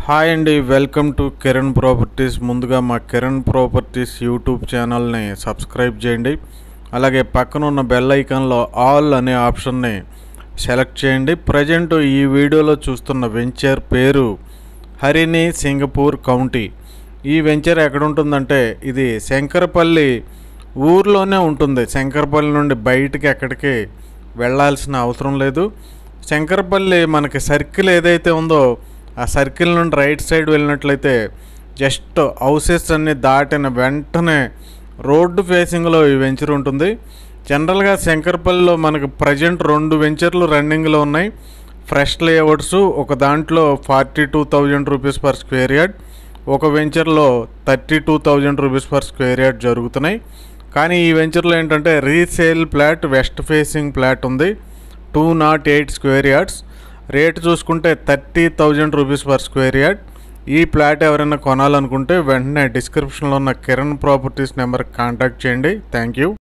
hi అండి welcome to Kiran properties ముందుగా మా కిరణ్ ప్రాపర్టీస్ యూట్యూబ్ ఛానల్ని సబ్స్క్రైబ్ చేయండి అలాగే పక్కన ఉన్న బెల్ ఐకాన్లో ఆల్ అనే ఆప్షన్ని సెలెక్ట్ చేయండి ప్రజెంట్ ఈ వీడియోలో చూస్తున్న వెంచర్ పేరు హరిణి సింగపూర్ కౌంటీ ఈ వెంచర్ ఎక్కడ ఉంటుందంటే ఇది శంకరపల్లి ఊర్లోనే ఉంటుంది శంకరపల్లి నుండి బయటికి ఎక్కడికి వెళ్ళాల్సిన అవసరం లేదు శంకరపల్లి మనకి సర్కిల్ ఏదైతే ఉందో ఆ సర్కిల్ నుండి రైట్ సైడ్ వెళ్ళినట్లయితే జస్ట్ హౌసెస్ అన్ని దాటిన వెంటనే రోడ్డు ఫేసింగ్లో ఈ వెంచర్ ఉంటుంది జనరల్గా శంకరపల్లిలో మనకు ప్రజెంట్ రెండు వెంచర్లు రన్నింగ్లో ఉన్నాయి ఫ్రెష్ లేఅవుట్స్ ఒక దాంట్లో forty two thousand rupees per square yard ఒక వెంచర్లో thirty two thousand rupees per square yard జరుగుతున్నాయి కానీ ఈ వెంచర్లో ఏంటంటే resale plot west facing plot ఉంది two nought eight square yards rate చూసుకుంటే thirty thousand rupees per square yard ఈ ప్లాట్ ఎవరైనా కొనాలనుకుంటే వెంటనే డిస్క్రిప్షన్లో ఉన్న కిరణ్ ప్రాపర్టీస్ నెంబర్కి కాంటాక్ట్ చేయండి థ్యాంక్ యూ